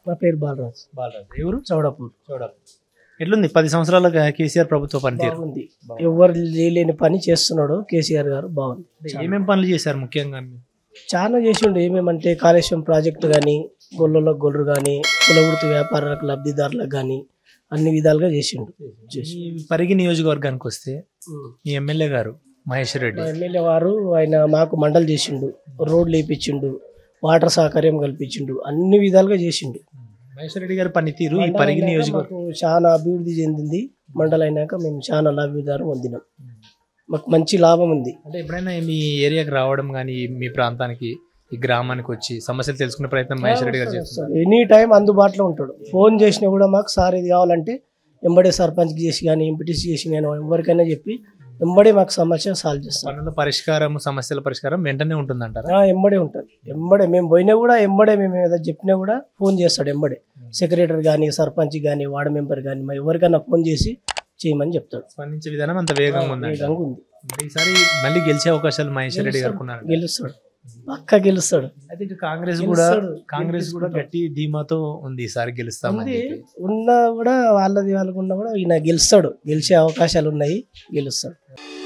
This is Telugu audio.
నా పేరు బాలరాజ్ బాలరాజు ఎవరు చౌడాపూర్ చూడాలి ఎట్లుంది పది సంవత్సరాల కేసీఆర్ ప్రభుత్వ పనితీరు బాగుంది ఎవరు చేయలేని పని చేస్తున్నాడు కేసీఆర్ గారు బాగుంది ఏమేం పనులు చేశారు ముఖ్యంగా చాలా చేసిండు ఏమేమంటే కాళేశ్వరం ప్రాజెక్టు కానీ గొల్లలో గొర్రెలు కానీ కులవృత్తి వ్యాపారాలకు లబ్ధిదారులకు కానీ అన్ని విధాలుగా చేసిండు చేసి ఈ పరిగి నియోజకవర్గానికి వస్తే మీ ఎమ్మెల్యే గారు మహేష్ రెడ్డి మా ఎమ్మెల్యే వారు ఆయన మాకు మండలు చేసిండు రోడ్లు వేయించిండు వాటర్ సహకార్యం కల్పించిండు అన్ని విధాలుగా చేసిండు మహేష్ రెడ్డి గారి పనితీరు ఈ మండలం పరిగి అయినాక నియోజకవర్గం మాకు చాలా అభివృద్ధి చెందింది మండలం అయినాక మేము చాలా లబ్ధిదారం పొందినాం మాకు మంచి లాభం ఉంది అంటే ఎప్పుడైనా మీ ఏరియాకి రావడం కానీ మీ ప్రాంతానికి ఈ గ్రామానికి వచ్చి సమస్యలు తెలుసుకునే ప్రయత్నం మహేష్ రెడ్డి గారు చేస్తున్నారు ఎనీ టైం అందుబాటులో ఉంటాడు ఫోన్ చేసినా కూడా మాకు సార్ ఇది కావాలంటే ఎంబడే సర్పంచ్కి చేసి కానీ ఎంపీటీసీ చేసి నేను ఎవరికైనా చెప్పి ఎంబడే మాకు సమస్య సాల్వ్ చేస్తాను పనుల పరిష్కారం సమస్యల పరిష్కారం వెంటనే ఉంటుందంటారా ఆ, ఎంబడే ఉంటుంది ఎంబడే మేము పోయినా కూడా ఎంబడే మేము ఏదో చెప్పినా కూడా ఫోన్ చేస్తాడు ఎంబడే సెక్రటరీ కానీ సర్పంచ్ కానీ వార్డు మెంబర్ కానీ మరి ఎవరికైనా ఫోన్ చేసి చేయమని చెప్తాడు స్పందించే విధానం అంత వేగంగా ఉందంట వేగంగా ఉంది మరి ఈసారి మళ్ళీ గెలిచే అవకాశాలు మహేష్ రెడ్డి గారికి ఉన్నారు గెలుస్తాడు పక్క గెలుస్తాడు అయితే ఇటు కాంగ్రెస్ కూడా గెలుస్తాడు. కాంగ్రెస్ కూడా గట్టి ధీమాతో ఉంది ఈసారి గెలుస్తామని ఉంది చెప్పి. ఉన్నా కూడా వాళ్ళది వాళ్ళకు ఉన్నా కూడా ఈయన గెలుస్తాడు గెలిచే అవకాశాలు ఉన్నాయి గెలుస్తాడు